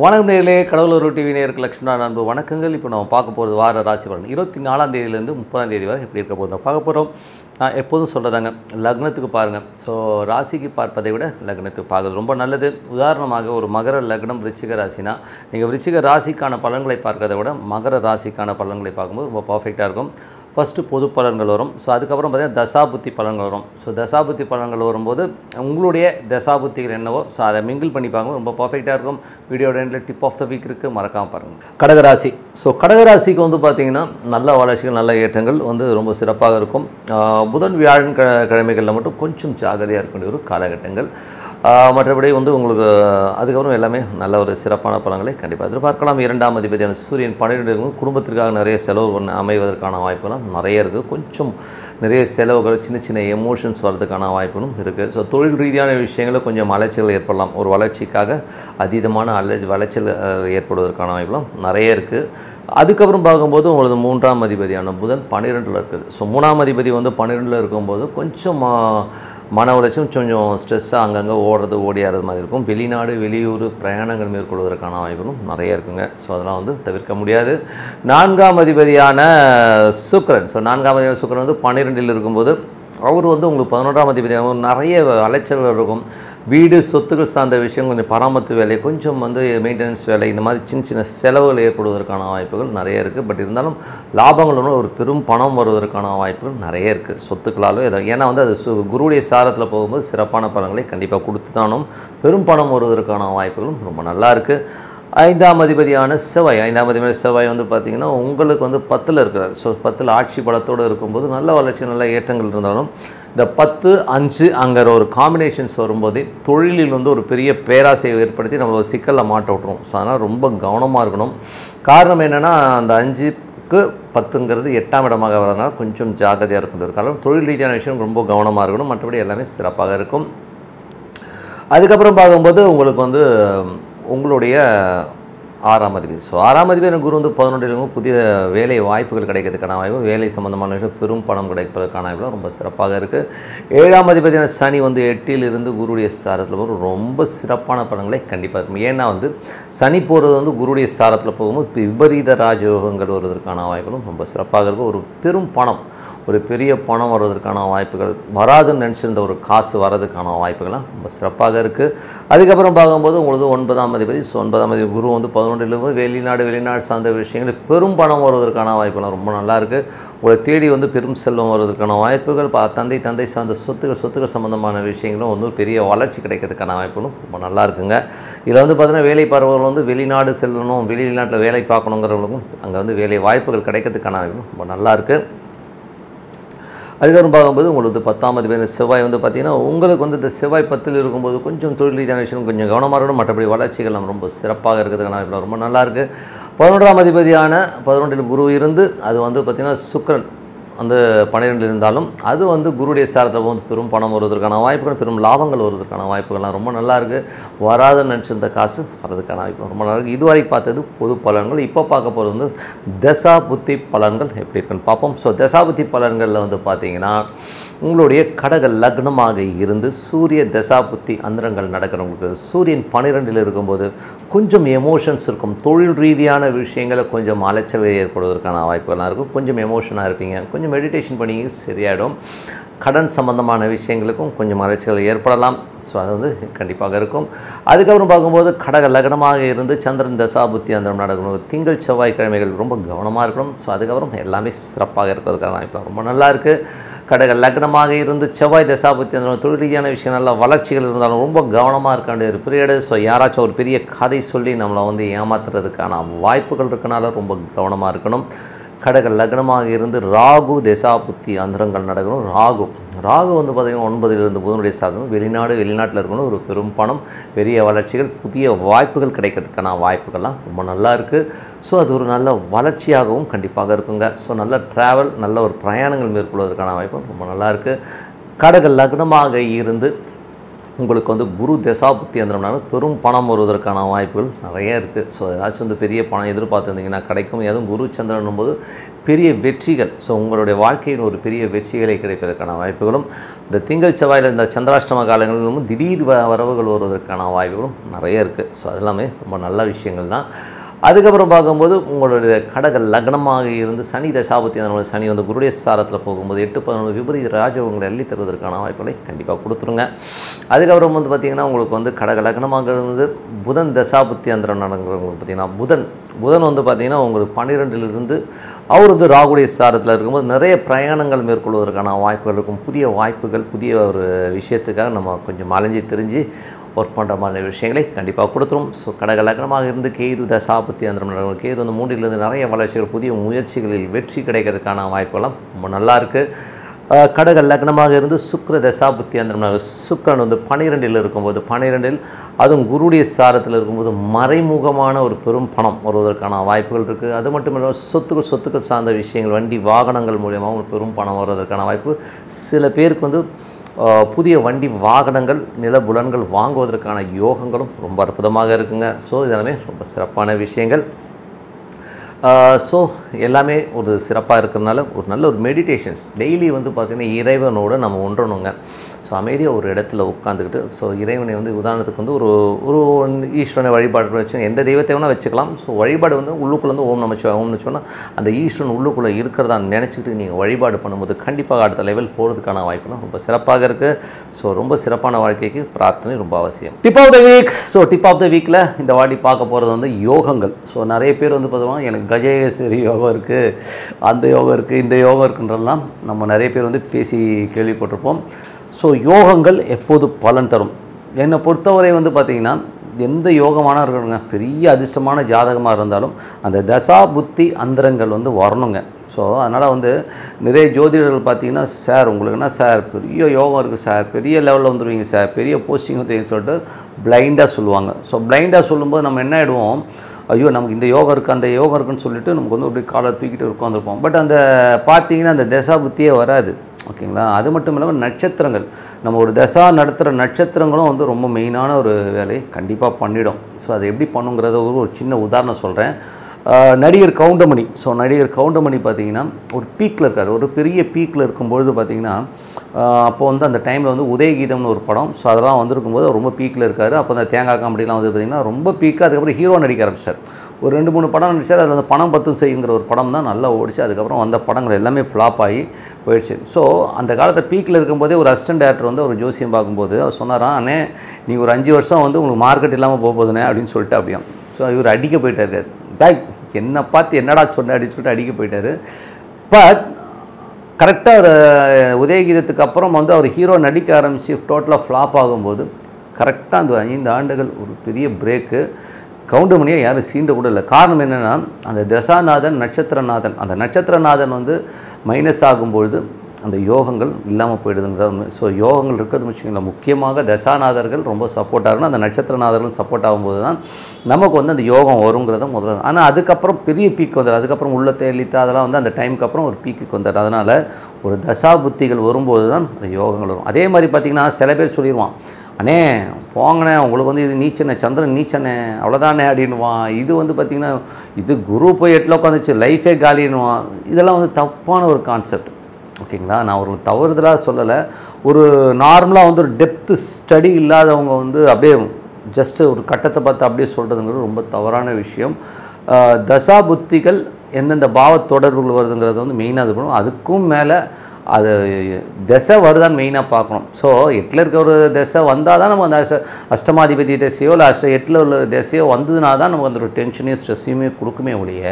வணக்கம் நேர்களே கடவுளூர் டிவி நேருக்கு லட்சுமணா அன்பு வணக்கங்கள் இப்போ நம்ம பார்க்க போகிறது வார ராசி பலன் இருபத்தி நாலாம் தேதியிலேருந்து முப்பதாம் தேதி வரை எப்படி இருக்க போதும் பார்க்க போகிறோம் நான் எப்போதும் சொல்கிறதாங்க லக்னத்துக்கு பாருங்கள் ஸோ ராசிக்கு பார்ப்பதை விட லக்னத்துக்கு பார்க்குறது ரொம்ப நல்லது உதாரணமாக ஒரு மகர லக்னம் விருச்சிக ராசினா நீங்கள் விருச்சிக ராசிக்கான பலன்களை பார்க்கறதை விட மகர ராசிக்கான பலன்களை பார்க்கும்போது ரொம்ப பர்ஃபெக்டாக இருக்கும் ஃபஸ்ட்டு பொது பலன்கள் வரும் ஸோ அதுக்கப்புறம் பார்த்தீங்கன்னா தசாபுத்தி பலன்கள் வரும் ஸோ தசாபுத்தி பலன்கள் வரும்போது உங்களுடைய தசாபுத்திகள் என்னவோ ஸோ அதை மிங்கிள் பண்ணி பார்க்கும்போது ரொம்ப பர்ஃபெக்டாக இருக்கும் வீடியோட எண்டில் டிப் ஆஃப் த வீக் இருக்குது மறக்காமல் பாருங்கள் கடகராசி ஸோ கடகராசிக்கு வந்து பார்த்திங்கன்னா நல்ல வளர்ச்சிகள் நல்ல ஏற்றங்கள் வந்து ரொம்ப சிறப்பாக இருக்கும் ஆஹ் புதன் வியாழன் க கிழமைகளில் மட்டும் கொஞ்சம் ஜாகிரதையாக இருக்க வேண்டிய ஒரு காலகட்டங்கள் ஆஹ் மற்றபடி வந்து உங்களுக்கு அதுக்கப்புறம் எல்லாமே நல்ல ஒரு சிறப்பான பலன்களை கண்டிப்பாக எதிர்பார்க்கலாம் இரண்டாம் அதிபதியான சூரியன் பன்னிரெண்டு இருக்கும் குடும்பத்திற்காக நிறைய செலவு பண்ண அமைவதற்கான வாய்ப்புலாம் நிறைய இருக்குது கொஞ்சம் நிறைய செலவுகள் சின்ன சின்ன எமோஷன்ஸ் வர்றதுக்கான வாய்ப்புகளும் இருக்குது ஸோ தொழில் ரீதியான விஷயங்களில் கொஞ்சம் அலைச்சல் ஏற்படலாம் ஒரு வளர்ச்சிக்காக அதீதமான அலை வளைச்சல் அஹ், ஏற்படுவதற்கான வாய்ப்புலாம் நிறைய இருக்குது அதுக்கப்புறம் பார்க்கும்போது உங்களது மூன்றாம் அதிபதியான புதன் பன்னிரெண்டில் இருக்குது ஸோ மூணாம் அதிபதி வந்து பன்னிரெண்டில் இருக்கும்போது கொஞ்சம் ஆஹ், மன உளைச்சலும் கொஞ்சம் ஸ்ட்ரெஸ்ஸாக அங்கங்கே ஓடுறது ஓடியாடுறது மாதிரி இருக்கும் வெளிநாடு வெளியூர் பிரயாணங்கள் மேற்கொள்வதற்கான வாய்ப்புகளும் நிறைய இருக்குங்க ஸோ அதெல்லாம் வந்து தவிர்க்க முடியாது நான்காம் அதிபதியான சுக்கிரன் ஸோ நான்காம் அதிபதி சுக்கிரன் வந்து பன்னிரெண்டில் இருக்கும்போது அவர் வந்து உங்களுக்கு பதினொன்றாம் அதிபதியாக நிறைய அலைச்சல்கள் இருக்கும் வீடு சொத்துக்கள் சார்ந்த விஷயம் கொஞ்சம் பராமரிப்பு வேலை கொஞ்சம் வந்து மெயின்டெனன்ஸ் வேலை இந்த மாதிரி சின்ன சின்ன செலவுகள் ஏற்படுவதற்கான வாய்ப்புகள் நிறைய இருக்குது பட் இருந்தாலும் லாபங்கள் வந்து ஒரு பெரும் பணம் வருவதற்கான வாய்ப்புகள் நிறைய இருக்குது சொத்துக்களாலோ ஏதோ ஏன்னா வந்து அது சு குருவுடைய சாரத்தில் போகும்போது சிறப்பான பலன்களை கண்டிப்பாக கொடுத்து தானும் பெரும் பணம் வருவதற்கான வாய்ப்புகளும் ரொம்ப நல்லா இருக்குது ஐந்தாம் அதிபதியான செவ்வாய் ஐந்தாம் அதிபதி செவ்வாய் வந்து பார்த்திங்கன்னா உங்களுக்கு வந்து பத்தில் இருக்கிறார் ஸோ பத்தில் ஆட்சி பலத்தோடு இருக்கும்போது நல்ல வளர்ச்சி நல்ல ஏற்றங்கள் இருந்தாலும் இந்த பத்து அஞ்சு அங்கே ஒரு காம்பினேஷன்ஸ் வரும்போதே தொழிலில் வந்து ஒரு பெரிய பேராசையை ஏற்படுத்தி நம்மளை ஒரு சிக்கலில் மாட்ட விட்டுரும் ஸோ அதனால் ரொம்ப கவனமாக இருக்கணும் காரணம் என்னென்னா அந்த அஞ்சுக்கு பத்துங்கிறது எட்டாம் இடமாக வரதுனால கொஞ்சம் ஜாகிரதையாக இருக்கணும் காரணம் தொழில் ரீதியான விஷயம் ரொம்ப கவனமாக இருக்கணும் மற்றபடி எல்லாமே சிறப்பாக இருக்கும் அதுக்கப்புறம் பார்க்கும்போது உங்களுக்கு வந்து உங்களுடைய ஆறாம் அதிபதி ஸோ ஆறாம் அதிபதி குரு வந்து பதினொன்றிலும் புதிய வேலை வாய்ப்புகள் கிடைக்கிறதுக்கான வாய்ப்பு வேலை சம்மந்தமான விஷயம் பெரும் பணம் கிடைப்பதற்கான வாய்ப்பு ரொம்ப சிறப்பாக இருக்குது ஏழாம் அதிபதியான சனி வந்து எட்டில் இருந்து குருடைய சாரத்தில் போகும் ரொம்ப சிறப்பான பலன்களை கண்டிப்பாக இருக்கும் ஏன்னா வந்து சனி போகிறது வந்து குருடைய சாரத்தில் போகும்போது இப்ப விபரீத ராஜயோகங்கள் வருவதற்கான வாய்ப்புகளும் ரொம்ப சிறப்பாக இருக்கும் ஒரு பெரும் பணம் ஒரு பெரிய பணம் வருவதற்கான வாய்ப்புகள் வராதுன்னு நினச்சிருந்த ஒரு காசு வரதுக்கான வாய்ப்புகள்லாம் ரொம்ப சிறப்பாக இருக்குது அதுக்கப்புறம் பார்க்கும்போது உங்களுக்கு ஒன்பதாம் அதிபதி ஸோ ஒன்பதாம் அதிபதி குரு வந்து பதினொன்றிலிருந்து வெளிநாடு வெளிநாடு சார்ந்த விஷயங்கள் பெரும் பணம் வருவதற்கான வாய்ப்புலாம் ரொம்ப நல்லா இருக்குது உங்களை தேடி வந்து பெரும் செல்வம் வருவதற்கான வாய்ப்புகள் பா தந்தை தந்தை சார்ந்த சொத்துக்கள் சொத்துக்கள் சம்மந்தமான விஷயங்களும் வந்து ஒரு பெரிய வளர்ச்சி கிடைக்கிறதுக்கான வாய்ப்புகளும் ரொம்ப நல்லா இருக்குங்க இதில் வந்து பார்த்தீங்கன்னா வேலை பார்ப்பவர்கள் வந்து வெளிநாடு செல்லணும் வெளிநாட்டில் வேலை பார்க்கணுங்கிறவங்களுக்கும் அங்கே வந்து வேலை வாய்ப்புகள் கிடைக்கிறதுக்கான வாய்ப்புகளும் ரொம்ப நல்லா இருக்குது அதுக்கப்புறம் பார்க்கும்போது உங்களுக்கு வந்து பத்தாம் அதிபதி செவ்வாய் வந்து பார்த்திங்கன்னா உங்களுக்கு வந்து இந்த செவ்வாய் பத்தில் இருக்கும்போது கொஞ்சம் தொழில் ரீதியான விஷயம் கொஞ்சம் கவனமாக இருக்கணும் மற்றபடி வளர்ச்சிகள் நம்ம ரொம்ப சிறப்பாக இருக்கிறதுக்கான வாய்ப்பு ரொம்ப நல்லா இருக்குது பதினொன்றாம் அதிபதியான பதினொன்றில் குரு இருந்து அது வந்து பார்த்திங்கன்னா சுக்கிரன் வந்து பன்னிரெண்டு இருந்தாலும் அது வந்து குருடைய சாரத்தில் வந்து பெரும் பணம் வருவதற்கான வாய்ப்புகள் பெரும் லாபங்கள் வருவதற்கான வாய்ப்புகள்லாம் ரொம்ப நல்லா இருக்குது வராதுன்னு நினச்சிருந்த காசு வரதுக்கான வாய்ப்பு ரொம்ப நல்லா இருக்குது இதுவரை பார்த்தது பொது பலன்கள் இப்போ பார்க்க போகிறது வந்து தசா புத்தி பலன்கள் எப்படி இருக்குன்னு பார்ப்போம் ஸோ தசா புத்தி பலன்களில் வந்து பார்த்தீங்கன்னா உங்களுடைய கடக லக்னமாக இருந்து சூரிய தசா புத்தி அந்தரங்கள் நடக்கிறவங்களுக்கு சூரியன் பன்னிரெண்டில் இருக்கும்போது கொஞ்சம் எமோஷன்ஸ் இருக்கும் தொழில் ரீதியான விஷயங்களை கொஞ்சம் அலைச்சல் ஏற்படுவதற்கான வாய்ப்புகள்லாம் இருக்கும் கொஞ்சம் எமோஷனாக இருப்பீங்க கொஞ்சம் மெடிடேஷன் பண்ணி சரியாயிடும் கடன் சம்பந்தமான விஷயங்களுக்கும் கொஞ்சம் அலைச்சல் ஏற்படலாம் ஸோ அது வந்து கண்டிப்பாக இருக்கும் அதுக்கப்புறம் பார்க்கும்போது கடக லக்னமாக இருந்து சந்திரன் தசா புத்தி அந்தரம் நடக்கணும் திங்கள் செவ்வாய்க்கிழமைகள் ரொம்ப கவனமாக இருக்கணும் ஸோ அதுக்கப்புறம் எல்லாமே சிறப்பாக இருக்கிறதுக்கான வாய்ப்பு ரொம்ப நல்லா இருக்குது கடக லக்னமாக இருந்து செவ்வாய் தசாபத்தி அந்த தொழில் ரீதியான விஷயம் நல்ல வளர்ச்சிகள் இருந்தாலும் ரொம்ப கவனமாக இருக்க வேண்டிய ஒரு பீரியடு ஸோ யாராச்சும் ஒரு பெரிய கதை சொல்லி நம்மளை வந்து ஏமாத்துறதுக்கான வாய்ப்புகள் இருக்கனால ரொம்ப கவனமாக இருக்கணும் கடக லக்னமாக இருந்து ராகு தசாபுத்தி அந்தரங்கள் நடக்கணும் ராகு ராகு வந்து பார்த்திங்கன்னா ஒன்பதிலிருந்து புதனுடைய சாதனம் வெளிநாடு வெளிநாட்டில் இருக்கணும் ஒரு பெரும் பணம் பெரிய வளர்ச்சிகள் புதிய வாய்ப்புகள் கிடைக்கிறதுக்கான வாய்ப்புகள்லாம் ரொம்ப நல்லா இருக்குது ஸோ அது ஒரு நல்ல வளர்ச்சியாகவும் கண்டிப்பாக இருக்குங்க ஸோ நல்ல ட்ராவல் நல்ல ஒரு பிரயாணங்கள் மேற்கொள்வதற்கான வாய்ப்பு ரொம்ப நல்லா இருக்குது கடக லக்னமாக இருந்து உங்களுக்கு வந்து குரு தசாபுத்தி அந்தரம்னால பெரும் பணம் வருவதற்கான வாய்ப்புகள் நிறைய இருக்குது ஸோ ஏதாச்சும் வந்து பெரிய பணம் எதிர்பார்த்துருந்தீங்கன்னா கிடைக்கும் அதுவும் குரு சந்திரன் போது பெரிய வெற்றிகள் ஸோ உங்களுடைய வாழ்க்கையின் ஒரு பெரிய வெற்றிகளை கிடைப்பதற்கான வாய்ப்புகளும் இந்த திங்கள் செவ்வாயில் இந்த சந்திராஷ்டம காலங்களிலும் திடீர் வ வரவுகள் வருவதற்கான வாய்ப்புகளும் நிறைய இருக்குது ஸோ அது எல்லாமே ரொம்ப நல்ல விஷயங்கள் தான் அதுக்கப்புறம் பார்க்கும்போது உங்களுடைய கடக லக்னமாக இருந்து சனி தசாபத்தி அந்த சனி வந்து குருடைய ஸ்தானத்தில் போகும்போது எட்டு பதினொன்று விபரீத ராஜயோகங்களை அள்ளி தருவதற்கான வாய்ப்புகளை கண்டிப்பாக கொடுத்துருங்க அதுக்கப்புறம் வந்து பார்த்திங்கன்னா உங்களுக்கு வந்து கடக லக்னமாக இருந்து புதன் தசாபுத்தி அந்த நடக்கிறவங்களுக்கு பார்த்திங்கன்னா புதன் புதன் வந்து பார்த்திங்கன்னா உங்களுக்கு பன்னிரெண்டிலிருந்து அவர் வந்து ராகுடைய ஸ்தானத்தில் இருக்கும்போது நிறைய பிரயாணங்கள் மேற்கொள்வதற்கான வாய்ப்புகள் இருக்கும் புதிய வாய்ப்புகள் புதிய ஒரு விஷயத்துக்காக நம்ம கொஞ்சம் அலைஞ்சு தெரிஞ்சு ஒர்க் பண்ணுற மாதிரி விஷயங்களை கண்டிப்பாக கொடுத்துரும் ஸோ கடக லக்னமாக இருந்து கேது தசாபத்தி அந்த கேது வந்து மூன்றிலிருந்து நிறைய வளர்ச்சிகள் புதிய முயற்சிகளில் வெற்றி கிடைக்கிறதுக்கான வாய்ப்புகள்லாம் ரொம்ப நல்லா இருக்குது கடக லக்னமாக இருந்து சுக்ர தசாபுத்தி அந்த சுக்கரன் வந்து பன்னிரெண்டில் இருக்கும்போது பன்னிரெண்டில் அதுவும் குருடைய சாரத்தில் இருக்கும்போது மறைமுகமான ஒரு பெரும் பணம் வருவதற்கான வாய்ப்புகள் இருக்குது அது மட்டும் இல்லாமல் சொத்துக்கள் சொத்துக்கள் சார்ந்த விஷயங்கள் வண்டி வாகனங்கள் மூலியமாக ஒரு பெரும் பணம் வருவதற்கான வாய்ப்பு சில பேருக்கு வந்து ஆஹ், புதிய வண்டி வாகனங்கள் நிலபுலன்கள் வாங்குவதற்கான யோகங்களும் ரொம்ப அற்புதமாக இருக்குங்க ஸோ இதெல்லாமே ரொம்ப சிறப்பான விஷயங்கள் ஸோ எல்லாமே ஒரு சிறப்பாக இருக்கிறதுனால ஒரு நல்ல ஒரு மெடிடேஷன்ஸ் டெய்லி வந்து பார்த்திங்கன்னா இறைவனோட நம்ம ஒன்றணுங்க ஸோ அமைதியாக ஒரு இடத்துல உட்காந்துக்கிட்டு ஸோ இறைவனை வந்து உதாரணத்துக்கு வந்து ஒரு ஒரு ஈஸ்வரனை வழிபாடு வச்சு எந்த தெய்வத்தை வேணால் வச்சுக்கலாம் ஸோ வழிபாடு வந்து உள்ளுக்குள்ள வந்து ஓம் நமச்சிவாய் ஓம் நமச்சிவாய்னா அந்த ஈஸ்வரன் உள்ளுக்குள்ளே இருக்கிறதா நினச்சிக்கிட்டு நீங்கள் வழிபாடு பண்ணும்போது கண்டிப்பாக அடுத்த லெவல் போகிறதுக்கான வாய்ப்புலாம் ரொம்ப சிறப்பாக இருக்குது ஸோ ரொம்ப சிறப்பான வாழ்க்கைக்கு பிரார்த்தனை ரொம்ப அவசியம் tip of the week so tip of the வீக்கில் இந்த வாட்டி பார்க்க போகிறது வந்து யோகங்கள் ஸோ நிறைய பேர் வந்து பார்த்தோம்னா எனக்கு கஜேஸ்வரி யோகம் இருக்குது அந்த யோகம் இருக்குது இந்த யோகம் இருக்குன்றதெல்லாம் நம்ம நிறைய பேர் வந்து பேசி கேள்விப்பட்டிருப்போம் ஸோ யோகங்கள் எப்போது பலன் தரும் என்னை பொறுத்தவரை வந்து பார்த்திங்கன்னா எந்த யோகமான இருக்கணுங்க பெரிய அதிர்ஷ்டமான ஜாதகமாக இருந்தாலும் அந்த தசா புத்தி அந்தரங்கள் வந்து வரணுங்க ஸோ அதனால் வந்து நிறைய ஜோதிடர்கள் பார்த்தீங்கன்னா சார் உங்களுக்கு என்ன சார் பெரிய யோகம் இருக்குது சார் பெரிய லெவலில் வந்துடுவீங்க சார் பெரிய போஸ்டிங் வந்துருவீங்கன்னு சொல்லிட்டு பிளைண்டாக சொல்லுவாங்க ஸோ பிளைண்டாக சொல்லும்போது நம்ம என்ன ஆகிடுவோம் ஐயோ நமக்கு இந்த யோகம் இருக்குது அந்த யோகம் இருக்குன்னு சொல்லிட்டு நமக்கு வந்து அப்படியே காலை தூக்கிட்டு உட்காந்துருப்போம் பட் அந்த பார்த்தீங்கன்னா அந்த தசா புத்தியே வராது ஓகேங்களா அது மட்டும் இல்லாமல் நட்சத்திரங்கள் நம்ம ஒரு தசா நடத்துகிற நட்சத்திரங்களும் வந்து ரொம்ப மெயினான ஒரு வேலையை கண்டிப்பாக பண்ணிடும் ஸோ அதை எப்படி பண்ணுங்கிறத ஒரு ஒரு சின்ன உதாரணம் சொல்கிறேன் ஆஹ் நடிகர் கவுண்டமணி ஸோ நடிகர் கவுண்டமணி பார்த்தீங்கன்னா ஒரு பீக்கில் இருக்கார் ஒரு பெரிய பீக்கில் இருக்கும்பொழுது பார்த்தீங்கன்னா ஆஹ் அப்போ வந்து அந்த டைமில் வந்து உதயகீதம்னு ஒரு படம் ஸோ அதெல்லாம் வந்திருக்கும்போது அவர் ரொம்ப பீக்கில் இருக்கார் அப்போ அந்த தேங்காய் காமெடிலாம் வந்து பார்த்திங்கன்னா ரொம்ப பீக்காக அதுக்கப்புறம் ஹீரோ நடிக்க ஆரம்பிச்சார் ஒரு ரெண்டு மூணு படம் நடிச்சார் அதில் அந்த பணம் பத்தும் செய்யுங்கிற ஒரு படம் தான் நல்லா ஓடிச்சு அதுக்கப்புறம் வந்த படங்கள் எல்லாமே ஃப்ளாப் ஆகி போயிடுச்சு ஸோ அந்த காலத்தில் பீக்கில் இருக்கும்போதே ஒரு அசிஸ்டன்ட் டேரக்டர் வந்து ஒரு ஜோசியம் பார்க்கும்போது அவர் சொன்னாராம் அண்ணே நீங்கள் ஒரு அஞ்சு வருஷம் வந்து உங்களுக்கு மார்க்கெட் இல்லாமல் போக போகுதுண்ணே அப்படின்னு சொல்லிட்டு அப்படியாம் ஸோ இவர் அடிக்க போயிட்டாரு டாய் என்னை பார்த்து என்னடா சொன்ன அப்படின்னு சொல்லிட்டு அடிக்க போயிட்டாரு பட் கரெக்டாக ஒரு உதயகீதத்துக்கு அப்புறம் வந்து அவர் ஹீரோ நடிக்க ஆரம்பித்து டோட்டலாக ஃப்ளாப் ஆகும்போது கரெக்டாக அந்த ஐந்து ஆண்டுகள் ஒரு பெரிய பிரேக்கு கவுண்டமணியை யாரும் சீண்ட கூட இல்லை காரணம் என்னென்னா அந்த தசாநாதன் நட்சத்திரநாதன் அந்த நட்சத்திரநாதன் வந்து மைனஸ் ஆகும்பொழுது அந்த யோகங்கள் இல்லாமல் போயிடுதுங்கிறது உண்மை ஸோ யோகங்கள் இருக்கிறது வச்சுக்கோங்களேன் முக்கியமாக தசாநாதர்கள் ரொம்ப சப்போர்ட் ஆகணும் அந்த நட்சத்திரநாதர்களும் சப்போர்ட் ஆகும்போது தான் நமக்கு வந்து அந்த யோகம் வருங்கிறத முதல்ல ஆனால் அதுக்கப்புறம் பெரிய பீக் வந்துடும் அதுக்கப்புறம் உள்ளத்தை எளித்து அதெல்லாம் வந்து அந்த டைமுக்கு அப்புறம் ஒரு பீக்குக்கு வந்துடும் அதனால் ஒரு தசா புத்திகள் வரும்போது தான் அந்த யோகங்கள் வரும் அதே மாதிரி பார்த்திங்கன்னா சில பேர் சொல்லிடுவான் அண்ணே போங்கண்ணே உங்களுக்கு வந்து இது நீச்சனே சந்திரன் நீச்சனே அவ்வளோதானே அப்படின்னுவான் இது வந்து பார்த்திங்கன்னா இது குரு போய் எட்டில் உட்காந்துச்சு லைஃபே காலின்னுவான் இதெல்லாம் வந்து தப்பான ஒரு கான்செப்ட் ஓகேங்களா நான் ஒரு தவறுதலாக சொல்லலை ஒரு நார்மலாக வந்து ஒரு டெப்த்து ஸ்டடி இல்லாதவங்க வந்து அப்படியே ஜஸ்ட்டு ஒரு கட்டத்தை பார்த்து அப்படியே சொல்கிறதுங்கிறது ரொம்ப தவறான விஷயம் ஆஹ் தசா புத்திகள் எந்தெந்த பாவ தொடர்புகள் வருதுங்கிறது வந்து மெயினாக இது பண்ணும் அதுக்கும் மேலே அது திசை வருதான்னு மெயினாக பார்க்கணும் ஸோ எட்டில் இருக்க ஒரு திசை வந்தால் தான் நம்ம அந்த அஷ்ட அஷ்டமாதிபதி திசையோ இல்லை அஷ்ட எட்டில் உள்ள திசையோ வந்ததுனா தான் நமக்கு அந்த ஒரு டென்ஷனையும் ஸ்ட்ரெஸ்ஸையுமே கொடுக்குமே ஒழிய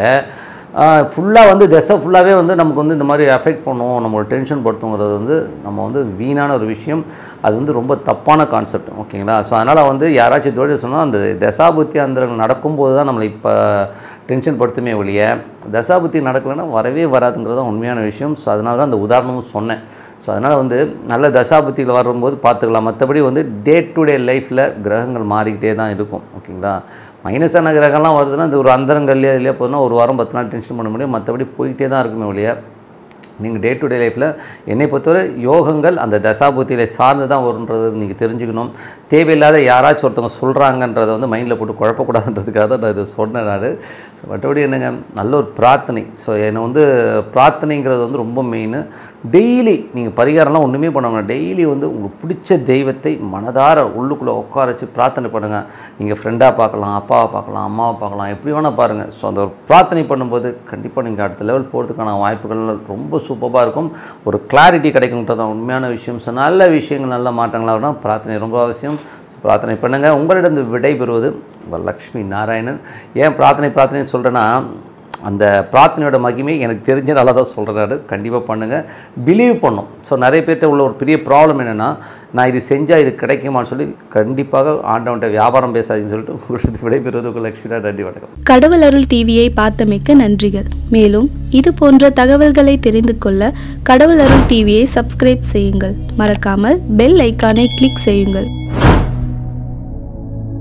ஃபுல்லாக வந்து திசை ஃபுல்லாகவே வந்து நமக்கு வந்து இந்த மாதிரி அஃபெக்ட் பண்ணும் நம்மளோட டென்ஷன் படுத்துங்கிறது வந்து நம்ம வந்து வீணான ஒரு விஷயம் அது வந்து ரொம்ப தப்பான கான்செப்ட் ஓகேங்களா ஸோ அதனால் வந்து யாராச்சும் தொழில் சொன்னால் அந்த தசாபுத்தி அந்த நடக்கும்போது தான் நம்மளை இப்போ டென்ஷன் படுத்துமே ஒழிய தசாபுத்தி நடக்கலைன்னா வரவே வராதுங்கிறது தான் உண்மையான விஷயம் ஸோ அதனால தான் அந்த உதாரணமும் சொன்னேன் ஸோ அதனால் வந்து நல்ல தசாபுத்திகள் வரும்போது பார்த்துக்கலாம் மற்றபடி வந்து டே டு டே லைஃப்பில் கிரகங்கள் மாறிக்கிட்டே தான் இருக்கும் ஓகேங்களா மைனஸான கிரகம்லாம் வருதுன்னா இது ஒரு அந்தரங்கல்லையே இல்லையா போதுன்னா ஒரு வாரம் பத்து நாள் டென்ஷன் பண்ண முடியும் மற்றபடி போயிட்டே தான் இருக்குமே ஒழிய நீங்கள் டே டு டே லைஃப்பில் என்னை பொறுத்தவரை யோகங்கள் அந்த தசாபுத்தியில சார்ந்து தான் வருன்றது நீங்கள் தெரிஞ்சுக்கணும் தேவையில்லாத யாராச்சும் ஒருத்தவங்க சொல்கிறாங்கன்றதை வந்து மைண்டில் போட்டு குழப்பக்கூடாதுன்றதுக்காக தான் நான் இதை சொன்னேன் நான் ஸோ மற்றபடி என்னங்க நல்ல ஒரு பிரார்த்தனை ஸோ என்னை வந்து பிரார்த்தனைங்கிறது வந்து ரொம்ப மெயின் டெய்லி நீங்கள் பரிகாரம்லாம் ஒன்றுமே பண்ண வேணாம் டெய்லி வந்து உங்களுக்கு பிடிச்ச தெய்வத்தை மனதார உள்ளுக்குள்ளே உட்கார வச்சு பிரார்த்தனை பண்ணுங்கள் நீங்கள் ஃப்ரெண்டாக பார்க்கலாம் அப்பாவை பார்க்கலாம் அம்மாவை பார்க்கலாம் எப்படி வேணால் பாருங்கள் ஸோ அந்த ஒரு பிரார்த்தனை பண்ணும்போது கண்டிப்பாக நீங்கள் அடுத்த லெவல் போகிறதுக்கான வாய்ப்புகள் ரொம்ப சூப்பராக இருக்கும் ஒரு கிளாரிட்டி கிடைக்குன்றது தான் உண்மையான விஷயம் ஸோ நல்ல விஷயங்கள் நல்ல மாற்றங்களாக வரணும் பிரார்த்தனை ரொம்ப அவசியம் பிரார்த்தனை பண்ணுங்கள் உங்களிடம் விடை பெறுவது உங்கள் லக்ஷ்மி நாராயணன் ஏன் பிரார்த்தனை பிரார்த்தனைன்னு சொல்கிறேன்னா அந்த பிரார்த்தனையோட மகிமை எனக்கு தெரிஞ்ச நல்லா தான் சொல்கிறாரு கண்டிப்பாக பண்ணுங்கள் பிலீவ் பண்ணும் ஸோ நிறைய பேர்கிட்ட உள்ள ஒரு பெரிய ப்ராப்ளம் என்னென்னா நான் இது செஞ்சால் இது கிடைக்குமான்னு சொல்லி கண்டிப்பாக ஆண்டவன்ட்ட வியாபாரம் பேசாதீங்கன்னு சொல்லிட்டு உங்களுக்கு விடைபெறுவது உங்கள் லக்ஷ்மி நன்றி வணக்கம் கடவுள் அருள் டிவியை பார்த்தமைக்க நன்றிகள் மேலும் இது போன்ற தகவல்களை தெரிந்து கொள்ள கடவுள் அருள் டிவியை சப்ஸ்கிரைப் செய்யுங்கள் மறக்காமல் பெல் ஐக்கானை கிளிக் செய்யுங்கள்